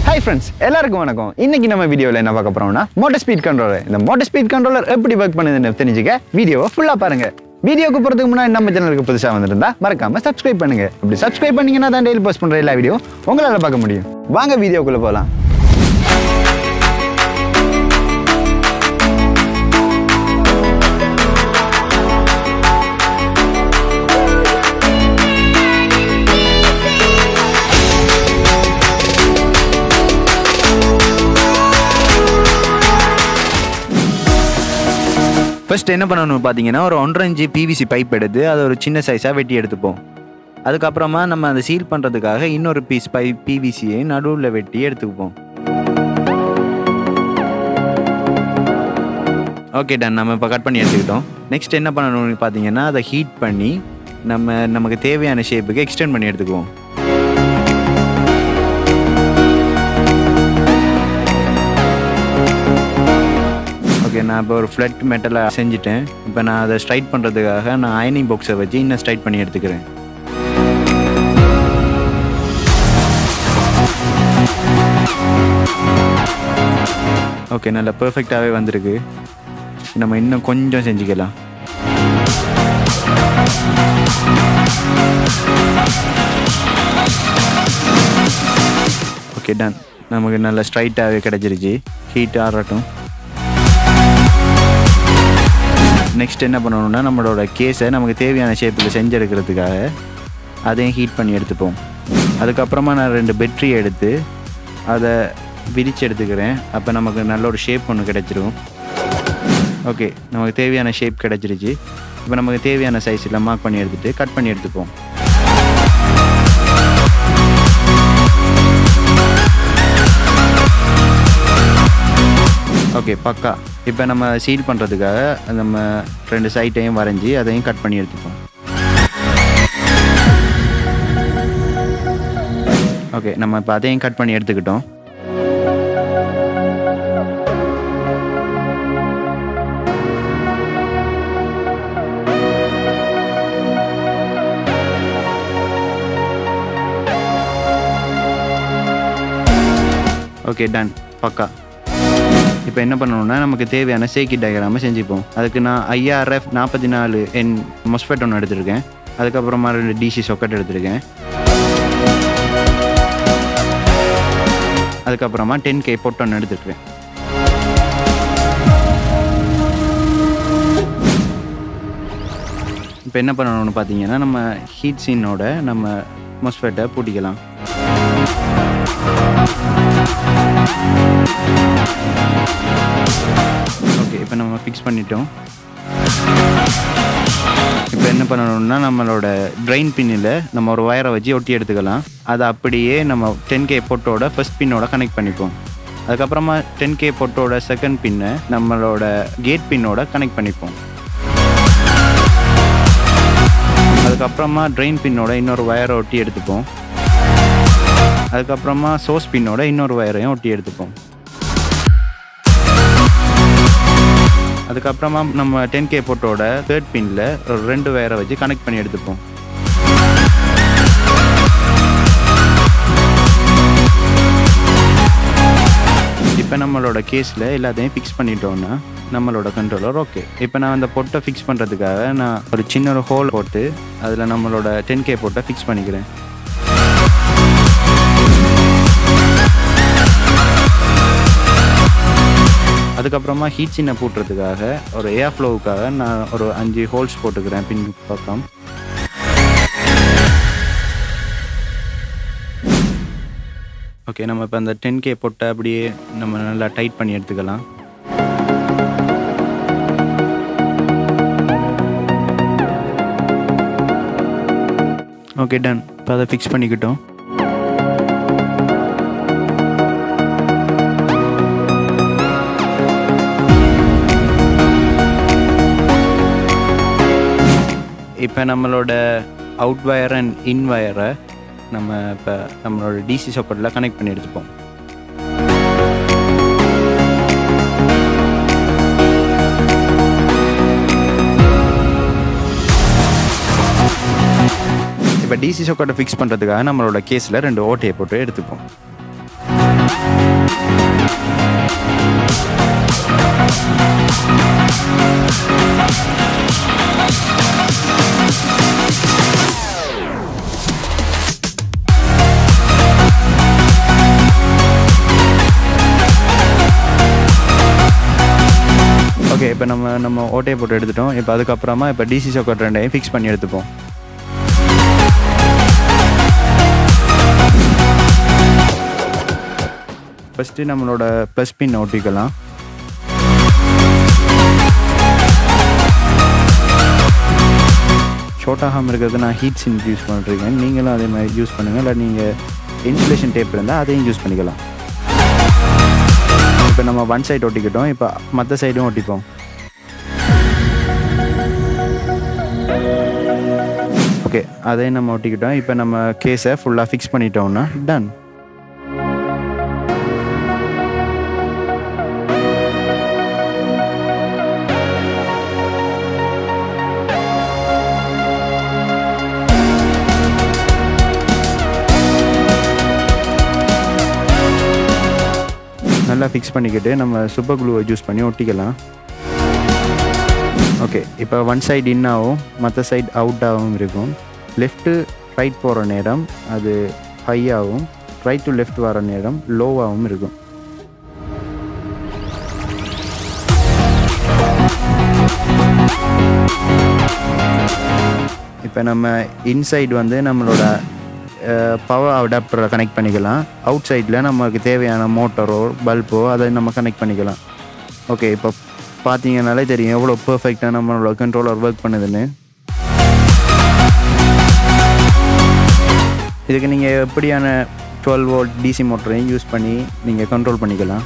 hi friends எல்லாருக்கும் வணக்கம் இன்னைக்கு நம்ம வீடியோவில் என்ன பார்க்க போறோம்னா மோட்டர் ஸ்பீட் கண்ட்ரோலர் இந்த மோட்டர் ஸ்பீட் கண்ட்ரோலர் எப்படி ஒர்க் பண்ணுதுன்னு தெரிஞ்சுக்க வீடியோவை ஃபுல்லாக பாருங்க வீடியோக்கு போகிறதுக்கு முன்னாடி நம்ம சேனலுக்கு புதுசாக வந்திருந்தா மறக்காம சப்ஸ்கிரைப் பண்ணுங்க அப்படி சப்ஸ்கிரைப் பண்ணீங்கன்னா தான் டெய்லி போஸ்ட் பண்ணுற எல்லா வீடியோ உங்களால் பார்க்க முடியும் வாங்க வீடியோக்குள்ளே போகலாம் ஃபர்ஸ்ட் என்ன பண்ணணும் பார்த்தீங்கன்னா ஒரு ஒன்றரை இன்ச்சு பிவிசி பைப் எடுத்து அதை ஒரு சின்ன சைஸாக வெட்டி எடுத்துப்போம் அதுக்கப்புறமா நம்ம அதை சீல் பண்ணுறதுக்காக இன்னொரு பீஸ் பை பிவிசியை நடுவில் வெட்டி எடுத்துக்குப்போம் ஓகே டன் நம்ம இப்போ கட் பண்ணி எடுத்துக்கிட்டோம் நெக்ஸ்ட் என்ன பண்ணணும்னு பார்த்தீங்கன்னா அதை ஹீட் பண்ணி நம்ம நமக்கு தேவையான ஷேப்புக்கு எக்ஸ்டெண்ட் பண்ணி எடுத்துக்குவோம் ஓகே நான் இப்போ ஒரு ஃப்ளட் மெட்டலை செஞ்சுட்டேன் இப்போ நான் அதை ஸ்ட்ரைட் பண்ணுறதுக்காக நான் அயனிங் பாக்ஸை வச்சு இன்னும் ஸ்ட்ரைட் பண்ணி எடுத்துக்கிறேன் ஓகே நல்லா பெர்ஃபெக்டாகவே வந்திருக்கு நம்ம இன்னும் கொஞ்சம் செஞ்சுக்கலாம் ஓகே டன் நமக்கு நல்லா ஸ்ட்ரைட்டாகவே கிடச்சிருச்சு ஹீட் ஆறட்டும் நெக்ஸ்ட் என்ன பண்ணணும்னா நம்மளோட கேஸை நமக்கு தேவையான ஷேப்பில் செஞ்செடுக்கிறதுக்காக அதையும் ஹீட் பண்ணி எடுத்துப்போம் அதுக்கப்புறமா நான் ரெண்டு பெட்ரி எடுத்து அதை விரித்து எடுத்துக்கிறேன் அப்போ நமக்கு நல்ல ஒரு ஷேப் ஒன்று கிடச்சிரும் ஓகே நமக்கு தேவையான ஷேப் கிடச்சிருச்சு இப்போ நமக்கு தேவையான சைஸில் மார்க் பண்ணி எடுத்துகிட்டு கட் பண்ணி எடுத்துப்போம் ஓகே பக்கா இப்போ நம்ம சீல் பண்ணுறதுக்காக நம்ம ரெண்டு சைட்டையும் வரைஞ்சி அதையும் கட் பண்ணி எடுத்துப்போம் ஓகே நம்ம இப்போ அதையும் கட் பண்ணி எடுத்துக்கிட்டோம் ஓகே டன் பக்கா இப்போ என்ன பண்ணணும்னா நமக்கு தேவையான சேக்கி டயக்ராமை செஞ்சுப்போம் அதுக்கு நான் ஐஆர்எஃப் நாற்பத்தி நாலு என் மொஸ்பெட் ஒன்று எடுத்திருக்கேன் அதுக்கப்புறமா ரெண்டு டிசி சொக்கெட் எடுத்திருக்கேன் அதுக்கப்புறமா டென் கே பொட் ஒன்று எடுத்துருக்கேன் இப்போ என்ன பண்ணணும்னு பார்த்தீங்கன்னா நம்ம ஹீட் சீனோட நம்ம மொஸ்பெட்டை பூட்டிக்கலாம் ஓகே இப்போ நம்ம ஃபிக்ஸ் பண்ணிட்டோம் இப்போ என்ன பண்ணணும்னா நம்மளோட ட்ரெயின் பின்னில் நம்ம ஒரு வயரை வச்சு ஒட்டி எடுத்துக்கலாம் அதை அப்படியே நம்ம டென் கே பொட்டோட ஃபர்ஸ்ட் பின்னோட கனெக்ட் பண்ணிப்போம் அதுக்கப்புறமா டென் கே பொட்டோட செகண்ட் பின்னை நம்மளோட கேட் பின்னோட கனெக்ட் பண்ணிப்போம் அதுக்கப்புறமா ட்ரெயின் பின்னோட இன்னொரு வயரை ஒட்டி எடுத்துப்போம் அதுக்கப்புறமா சோர்ஸ் பின்னோட இன்னொரு வயரையும் ஒட்டி எடுத்துப்போம் அதுக்கப்புறமா நம்ம டென் கே போட்டோட தேர்ட் பின்ல ஒரு ரெண்டு வயரை வச்சு கனெக்ட் பண்ணி எடுத்துப்போம் இப்போ நம்மளோட கேஸில் எல்லாத்தையும் ஃபிக்ஸ் பண்ணிட்டோம்னா நம்மளோட கண்ட்ரோலர் ஓகே இப்போ நான் அந்த பொட்டை ஃபிக்ஸ் பண்ணுறதுக்காக நான் ஒரு சின்ன ஒரு ஹோல் போட்டு அதில் நம்மளோட டென் கே பொட்டை ஃபிக்ஸ் பண்ணிக்கிறேன் அதுக்கப்புறமா ஹீட் சின்ன பூட்டுறதுக்காக ஒரு ஏர் ஃப்ளோவுக்காக நான் ஒரு அஞ்சு ஹோல்ஸ் போட்டுக்கிறேன் பின் பக்கம் ஓகே நம்ம இப்போ அந்த டென் கே போட்ட அப்படியே நம்ம நல்லா டைட் பண்ணி எடுத்துக்கலாம் ஓகே டன் இப்போ அதை ஃபிக்ஸ் பண்ணிக்கிட்டோம் இப்போ நம்மளோட அவுட் வயர் அண்ட் இன் வயரை நம்ம இப்போ நம்மளோட டிசி சாக்கெட்டில் கனெக்ட் பண்ணி எடுத்துப்போம் இப்போ டிசி சாக்கெட்டை ஃபிக்ஸ் பண்ணுறதுக்காக நம்மளோட கேஸில் ரெண்டு ஓட்டையை போட்டு எடுத்துப்போம் ஓகே இப்போ நம்ம நம்ம ஓட்டையை போட்டு எடுத்துட்டோம் இப்போ அதுக்கப்புறமா இப்போ டிசி சாக்கெட் ரெண்டையும் ஃபிக்ஸ் பண்ணி எடுத்துப்போம் ஃபஸ்ட்டு நம்மளோட ப்ளஸ் பின் ஒட்டிக்கலாம் ஷார்ட் ஆகாமல் இருக்கிறது நான் ஹீட் சின் யூஸ் பண்ணிருக்கேன் நீங்களும் அதே மாதிரி யூஸ் பண்ணுங்கள் இல்லை நீங்கள் இன்சுலேஷன் டேப் இருந்தால் அதையும் யூஸ் பண்ணிக்கலாம் இப்போ நம்ம ஒன் சைடு ஒட்டிக்கிட்டோம் இப்போ மற்ற சைடும் ஒட்டிப்போம் ஓகே அதையும் நம்ம ஒட்டிக்கிட்டோம் இப்போ நம்ம கேஸை ஃபுல்லாக ஃபிக்ஸ் பண்ணிட்டோம்னா டன் நல்லா ஃபிக்ஸ் பண்ணிக்கிட்டு நம்ம சூப்பர் க்ளூவை யூஸ் பண்ணி ஒட்டிக்கலாம் ஓகே இப்போ ஒன் சைடு இன் ஆகும் மற்ற சைடு அவுட் ஆகவும் இருக்கும் லெஃப்ட்டு ரைட் போகிற நேரம் அது ஹை ஆகும் ரைட் டு லெஃப்ட் வர நேரம் லோவாகவும் இருக்கும் இப்போ நம்ம இன்சைடு வந்து நம்மளோட பவர் அடாப்டரை கனெக்ட் பண்ணிக்கலாம் அவுட் சைடில் நமக்கு தேவையான மோட்டரோ பல்போ அதை நம்ம கனெக்ட் பண்ணிக்கலாம் ஓகே இப்போ பார்த்தீங்கனாலே தெரியும் எவ்வளோ பர்ஃபெக்டாக நம்மளோட கண்ட்ரோலர் ஒர்க் பண்ணுதுன்னு இதுக்கு நீங்கள் எப்படியான டுவெல் வோல்ட் டிசி மோட்டரையும் யூஸ் பண்ணி நீங்கள் கண்ட்ரோல் பண்ணிக்கலாம்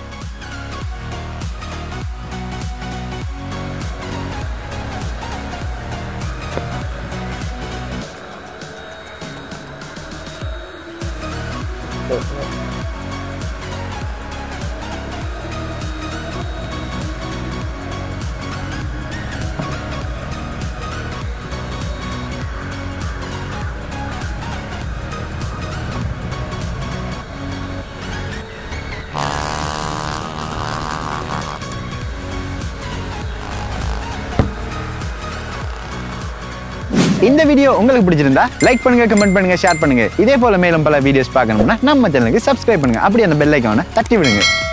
இந்த வீடியோ உங்களுக்கு பிடிச்சிருந்தா லைக் பண்ணுங்க கமெண்ட் பண்ணுங்க ஷேர் பண்ணுங்க இதே போல மேலும் பல வீடியோஸ் பார்க்கணும்னா நம்ம சேனலுக்கு சப்ஸ்கிரைப் பண்ணுங்க அப்படியே அந்த பெல் ஐக்கானை தட்டி விடுங்க